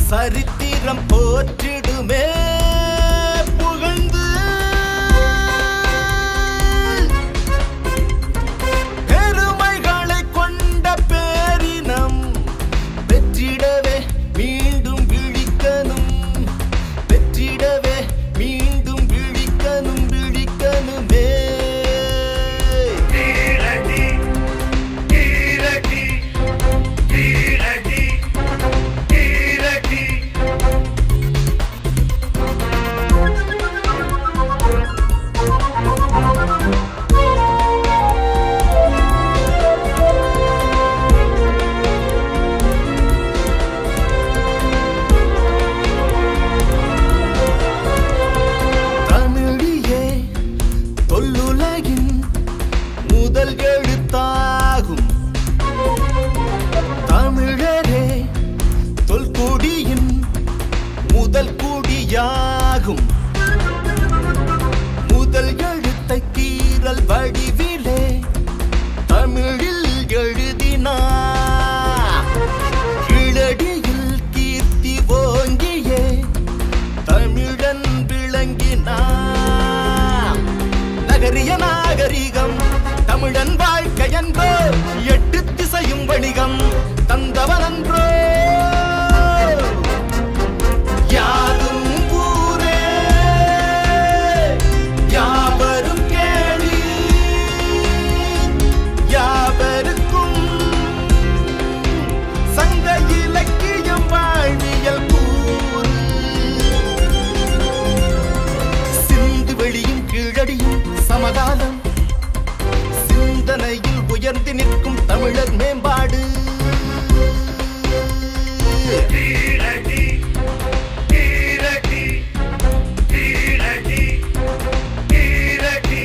சரித்திரம் போற்றிடுமே புகழ்ந்து பெருமைகளை கொண்ட பேரினம் பெற்றிடவே மீண்டும் விழிக்கணும் பெற்றிடவே மீண்டும் விழிக்கணும் விழிக்கணுமே கீழடி கீழடி கீழடி கீழடி தமிழியே தொல்லுலகின் முதல் எழுத்தாகும் தமிழரே தொல்குடியின் முதல் குடியாகும் முதல் எழுத்தை கீறல் வடிவிலே தமிழில் எழுதினார் கீழடியில் கீர்த்தி ஓங்கியே தமிழன் விளங்கினார் நகரிய நாகரிகம் தமிழன் வாழ்க்கை என்போ எட்டு திசையும் வணிகம் தந்தவனன்றோ யாதும் ஊரே யாவரும் கேளி யாவருக்கும் சங்க இலக்கியம் வாழ்வியல் கூறு சிந்து வெளியும் கீழடியும் சமகாலம் சிந்தனையில் உயர்ந்து நிற்கும் தமிழர் மேம்பாடு கீழடி கீழடி கீழடி கீழடி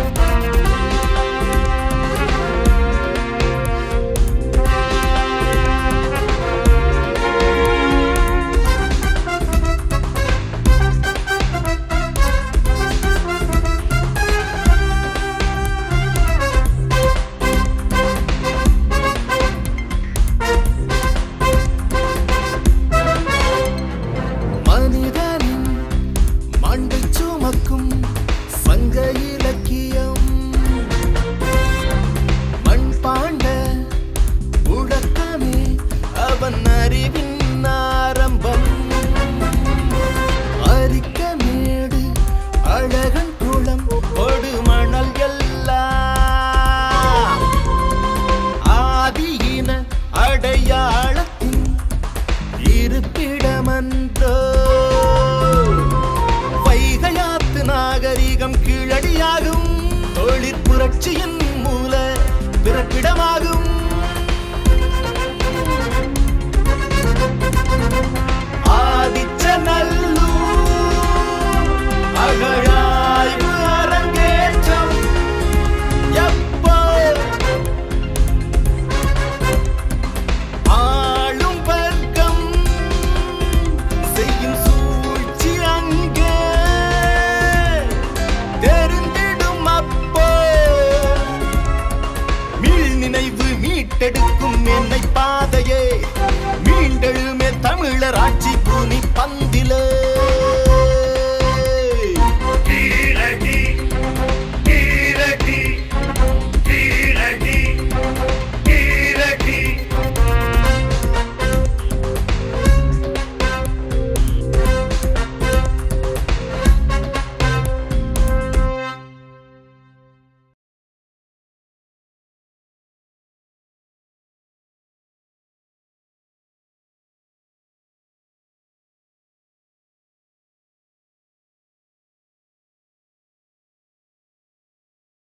மனிதனின் மண்டை சுமக்கும் சங்க இலக்கியம் மண் பாண்ட உழக்கமே அவன் அறிவின் ஆரம்பம் அரிக்கமேடு அழகன் குளம் கொடு மணல் எல்லாம் ஆதியின அடையாளத்தின் இருப்பிடமன்றோ வைகையாத்து நாகரிகம் கீழடியாகும் தொழிற்புரட்சியின் மூல பிறப்பிடமாகும்